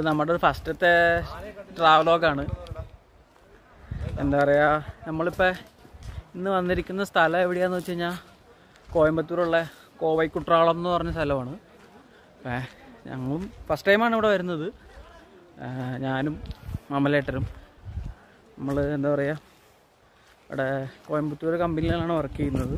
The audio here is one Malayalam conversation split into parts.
നമ്മുടെ ഒരു ഫസ്റ്റത്തെ ട്രാവലോഗാണ് എന്താ പറയുക നമ്മളിപ്പോൾ ഇന്ന് വന്നിരിക്കുന്ന സ്ഥലം എവിടെയാന്ന് വെച്ച് കഴിഞ്ഞാൽ കോയമ്പത്തൂരുള്ള കോവൈക്കുട്രാളം എന്ന് പറഞ്ഞ സ്ഥലമാണ് ഏ, ഞങ്ങളും ഫസ്റ്റ് ടൈമാണ് ഇവിടെ വരുന്നത് ഏ, ഞാനും അമലേട്ടനും നമ്മൾ എന്താ പറയുക ഇവിടെ കോയമ്പത്തൂർ കമ്പനിയിലാണ് വർക്ക് ചെയ്യുന്നത്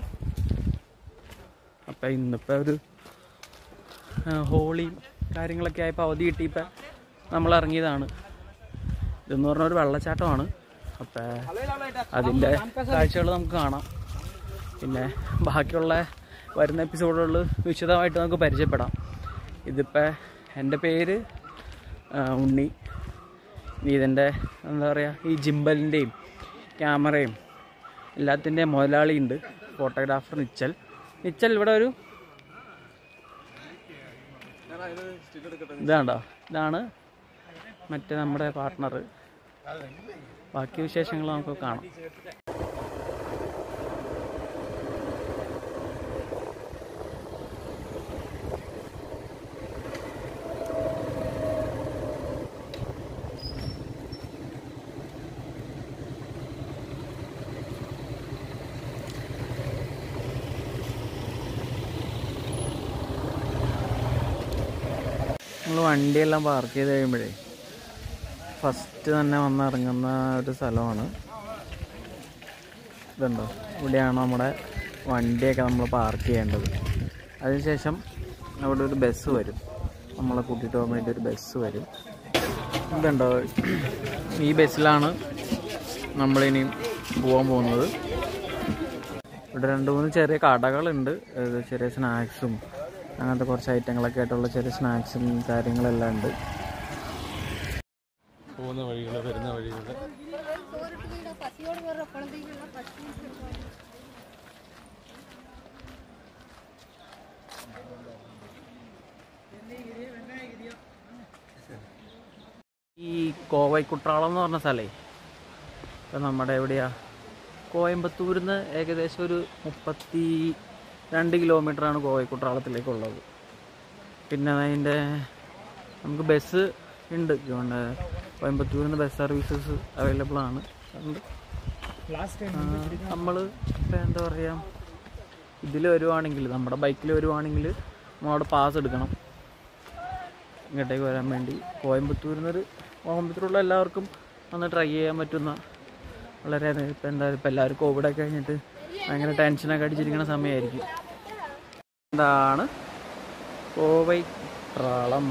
അപ്പം ഇന്നിപ്പോൾ ഒരു ആ, ഹോളിയും കാര്യങ്ങളൊക്കെ ആയപ്പോൾ അവധി കിട്ടിയപ്പോൾ നമ്മൾ ഇറങ്ങിയതാണ് ഇതെന്ന് പറഞ്ഞ ഒരു വെള്ളച്ചാട്ടമാണ് അപ്പം അതിൻ്റെ കാഴ്ചകൾ നമുക്ക് കാണാം പിന്നെ ബാക്കിയുള്ള വരുന്ന എപ്പിസോഡുകളിൽ വിശദമായിട്ട് നമുക്ക് പരിചയപ്പെടാം ഇതിപ്പോൾ എൻ്റെ പേര് ആ, ഉണ്ണി ഇനി ഇതിൻ്റെ എന്താ പറയുക ഈ ജിമ്പലിൻ്റെയും ക്യാമറയും എല്ലാത്തിൻ്റെയും മുതലാളിയുണ്ട് ഫോട്ടോഗ്രാഫർ നിച്ചൽ നിച്ചൽ ഇവിടെ ഒരു ഇതാണ്ടോ ഇതാണ് മറ്റേ നമ്മുടെ പാർട്ട്ണർ ബാക്കി വിശേഷങ്ങൾ നമുക്ക് കാണാം നമ്മൾ വണ്ടിയെല്ലാം പാർക്ക് ചെയ്ത് കഴിയുമ്പോഴേ ഫസ്റ്റ് തന്നെ വന്നിറങ്ങുന്ന ഒരു സ്ഥലമാണ് ഇതുണ്ടോ ഇവിടെയാണ് നമ്മുടെ വണ്ടിയൊക്കെ നമ്മൾ പാർക്ക് ചെയ്യേണ്ടത് അതിനുശേഷം അവിടെ ഒരു ബസ് വരും നമ്മളെ കൂട്ടിയിട്ട് പോകാൻ വേണ്ടി ഒരു ബസ് വരും ഇതുണ്ടോ ഈ ബസ്സിലാണ് നമ്മളിനി പോകാൻ പോകുന്നത് ഇവിടെ രണ്ട് മൂന്ന് ചെറിയ കടകളുണ്ട് അത് ചെറിയ സ്നാക്സും അങ്ങനത്തെ കുറച്ച് ഐറ്റങ്ങളൊക്കെ ആയിട്ടുള്ള ചെറിയ സ്നാക്സും കാര്യങ്ങളെല്ലാം ഉണ്ട് പോകുന്ന വഴികൾ വരുന്ന വഴികൾ பசியோடு வர்ற குழந்தைங்கள்லாம் பசி ഈ കോവൈക്കുട്രാളം എന്ന് പറഞ്ഞ സ്ഥലേ ഇപ്പം നമ്മുടെ എവിടെയാ കോയമ്പത്തൂരിൽ നിന്ന് ഏകദേശം ഒരു മുപ്പത്തി രണ്ട് കിലോമീറ്ററാണ് കോവൈക്കുട്രാളത്തിലേക്കുള്ളത് പിന്നെ അതിൻ്റെ നമുക്ക് ബസ് ഉണ്ട് അതുകൊണ്ട് കോയമ്പത്തൂരിൽ നിന്ന് ബസ് സർവീസസ് അവൈലബിൾ ആണ് ഉണ്ട് നമ്മൾ ഇപ്പം എന്താ പറയുക ഇതിൽ വരുവാണെങ്കിൽ നമ്മുടെ ബൈക്കിൽ വരുവാണെങ്കിൽ നമ്മളവിടെ പാസ് എടുക്കണം ഇങ്ങോട്ടേക്ക് വരാൻ വേണ്ടി കോയമ്പത്തൂരിൽ നിന്നൊരു കോയമ്പത്തൂരുള്ള എല്ലാവർക്കും ഒന്ന് ട്രൈ ചെയ്യാൻ പറ്റുന്ന വളരെ ഇപ്പം എന്താ ഇപ്പം എല്ലാവരും കോവിഡൊക്കെ കഴിഞ്ഞിട്ട് ഭയങ്കര ടെൻഷനൊക്കെ അടിച്ചിരിക്കുന്ന സമയമായിരിക്കും എന്താണ് കോവൈട്രാളം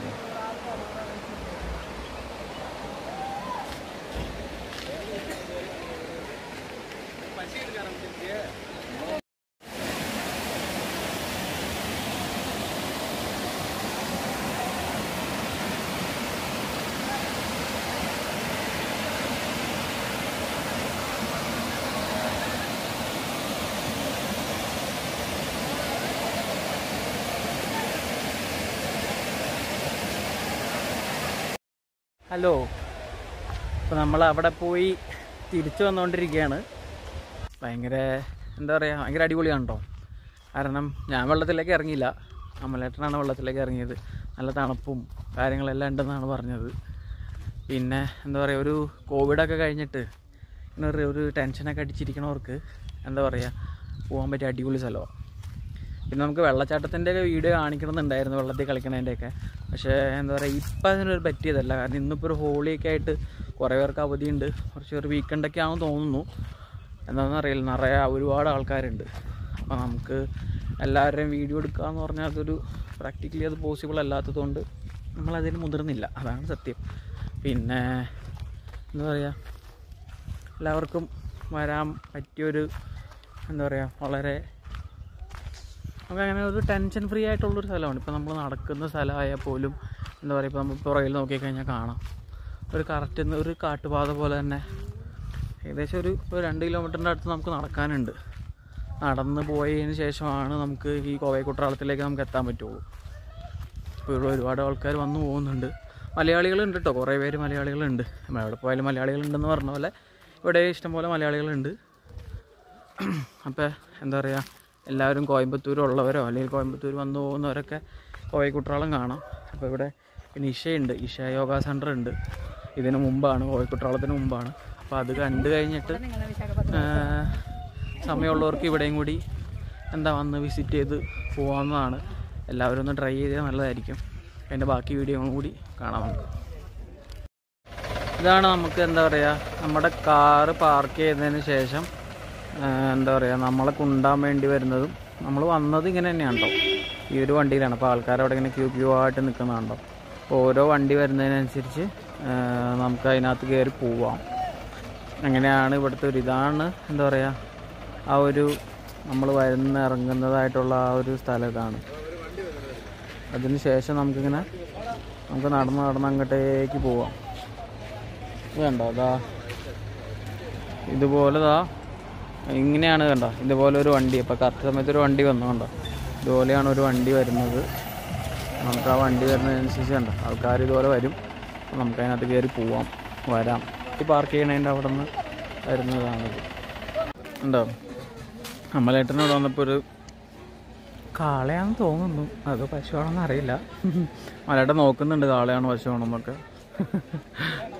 ഹലോ അപ്പോൾ നമ്മൾ അവിടെ പോയി തിരിച്ചു വന്നുകൊണ്ടിരിക്കുകയാണ് ഭയങ്കര എന്താ പറയുക ഭയങ്കര അടിപൊളിയാണ് കേട്ടോ കാരണം ഞാൻ വെള്ളത്തിലേക്ക് ഇറങ്ങിയില്ല അമലേട്ടനാണ് വെള്ളത്തിലേക്ക് ഇറങ്ങിയത് നല്ല തണുപ്പും കാര്യങ്ങളെല്ലാം ഉണ്ടെന്നാണ് പറഞ്ഞത് പിന്നെ എന്താ പറയുക ഒരു കോവിഡൊക്കെ കഴിഞ്ഞിട്ട് ഇങ്ങനെ ഒരു ഒരു ടെൻഷനൊക്കെ അടിച്ചിരിക്കണവർക്ക് എന്താ പറയുക പോകാൻ പറ്റിയ അടിപൊളി സ്ഥലമാണ് പിന്നെ നമുക്ക് വെള്ളച്ചാട്ടത്തിൻ്റെയൊക്കെ വീഡിയോ കാണിക്കണമെന്നുണ്ടായിരുന്നു വെള്ളത്തിൽ കളിക്കണതിൻ്റെയൊക്കെ പക്ഷേ എന്താ പറയുക ഇപ്പം അതിനൊരു പറ്റിയതല്ല കാരണം ഇന്നിപ്പോൾ ഒരു ഹോളിയൊക്കെ ആയിട്ട് കുറേ പേർക്ക് അവധിയുണ്ട് കുറച്ച് ഒരു വീക്കെൻഡൊക്കെ ആണെന്ന് തോന്നുന്നു എന്താണെന്ന് അറിയില്ല നിറയെ ഒരുപാട് ആൾക്കാരുണ്ട് അപ്പോൾ നമുക്ക് എല്ലാവരുടെയും വീഡിയോ എടുക്കുക എന്ന് പറഞ്ഞാൽ അതൊരു പ്രാക്ടിക്കലി അത് പോസിബിൾ അല്ലാത്തതുകൊണ്ട് നമ്മളതിന് മുതിർന്നില്ല അതാണ് സത്യം പിന്നെ എന്താ പറയുക എല്ലാവർക്കും വരാൻ പറ്റിയൊരു എന്താ പറയുക വളരെ നമുക്ക് അങ്ങനെ ഒരു ടെൻഷൻ ഫ്രീ ആയിട്ടുള്ളൊരു സ്ഥലമാണ് ഇപ്പോൾ നമ്മൾ നടക്കുന്ന സ്ഥലമായാൽ പോലും എന്താ പറയുക ഇപ്പോൾ നമ്മൾ പുറകിൽ നോക്കിക്കഴിഞ്ഞാൽ കാണാം ഒരു കറക്റ്റ് ഒരു കാട്ടുപാത പോലെ തന്നെ ഏകദേശം ഒരു ഒരു രണ്ട് കിലോമീറ്ററിൻ്റെ അടുത്ത് നമുക്ക് നടക്കാനുണ്ട് നടന്ന് പോയതിന് ശേഷമാണ് നമുക്ക് ഈ കോവൈക്കുട്രാളത്തിലേക്ക് നമുക്ക് എത്താൻ പറ്റുള്ളൂ ഇപ്പോൾ ഇവിടെ ഒരുപാട് ആൾക്കാർ വന്നു പോകുന്നുണ്ട് മലയാളികളുണ്ട് കേട്ടോ കുറേ പേര് മലയാളികളുണ്ട് നമ്മൾ എവിടെ പോയാലും മലയാളികളുണ്ടെന്ന് പറഞ്ഞ പോലെ ഇവിടെ ഇഷ്ടംപോലെ മലയാളികളുണ്ട് അപ്പോൾ എന്താ പറയുക എല്ലാവരും കോയമ്പത്തൂർ ഉള്ളവരോ അല്ലെങ്കിൽ കോയമ്പത്തൂർ വന്നു പോകുന്നവരൊക്കെ കോയക്കുട്രാളം കാണാം അപ്പോൾ ഇവിടെ പിന്നെ ഇഷയുണ്ട് ഇഷ യോഗ സെൻറ്റർ ഉണ്ട് ഇതിന് മുമ്പാണ് കോഴിക്കുട്ടാളത്തിന് മുമ്പാണ് അപ്പോൾ അത് കണ്ടു കഴിഞ്ഞിട്ട് ആ, സമയമുള്ളവർക്ക് ഇവിടെയും കൂടി എന്താ വന്ന് വിസിറ്റ് ചെയ്ത് പോകാവുന്നതാണ് എല്ലാവരും ഒന്ന് ട്രൈ ചെയ്താൽ നല്ലതായിരിക്കും അതിൻ്റെ ബാക്കി വീഡിയോയും കൂടി കാണാം നമുക്ക് ഇതാണ് നമുക്ക് എന്താ പറയുക നമ്മുടെ കാറ് പാർക്ക് ചെയ്തതിന് ശേഷം ആ, എന്താ പറയുക നമ്മളെ കൊണ്ടാൻ വേണ്ടി വരുന്നതും നമ്മൾ വന്നത് ഇങ്ങനെ തന്നെയാണ് കേട്ടോ ഈ ഒരു വണ്ടിയിലാണ് അപ്പോൾ ആൾക്കാർ അവിടെ ഇങ്ങനെ ക്യൂ ക്യൂ ആയിട്ട് നിൽക്കുന്നതുണ്ടോ അപ്പോൾ ഓരോ വണ്ടി വരുന്നതിനനുസരിച്ച് ആ, നമുക്ക് അതിനകത്ത് കയറി പോവാം അങ്ങനെയാണ് ഇവിടുത്തെ ഒരു ഇതാണ് എന്താ പറയുക ആ ഒരു നമ്മൾ വരുന്ന ഇറങ്ങുന്നതായിട്ടുള്ള ആ ഒരു സ്ഥലം ഇതാണ് അതിന് ശേഷം നമുക്കിങ്ങനെ നമുക്ക് നടന്ന് നടന്ന് അങ്ങോട്ടേക്ക് പോവാം ഇത് കണ്ടോ അതാ ഇതുപോലെ ദാ ഇങ്ങനെയാണ് കണ്ടോ ഇതുപോലെ ഒരു വണ്ടി ഇപ്പോൾ കറക്റ്റ് സമയത്ത് ഒരു വണ്ടി വന്നു കണ്ടോ ഇതുപോലെയാണ് ഒരു വണ്ടി വരുന്നത് നമുക്ക് ആ വണ്ടി വരുന്നതിനനുസരിച്ച് കണ്ടോ ആൾക്കാർ ഇതുപോലെ വരും അപ്പോൾ നമുക്ക് അതിനകത്ത് കയറി പോവാം വരാം ഈ പാർക്ക് ചെയ്യണതിൻ്റെ അവിടെ നിന്ന് വരുന്നതാണിത് ഉണ്ടോ അമ്മലേട്ടനോട് വന്നപ്പോൾ ഒരു കാളയാണെന്ന് തോന്നുന്നു അത് പശുവാണെന്ന് അറിയില്ല മലയാട്ടം നോക്കുന്നുണ്ട് കാളയാണോ പശുവാണോ എന്നൊക്കെ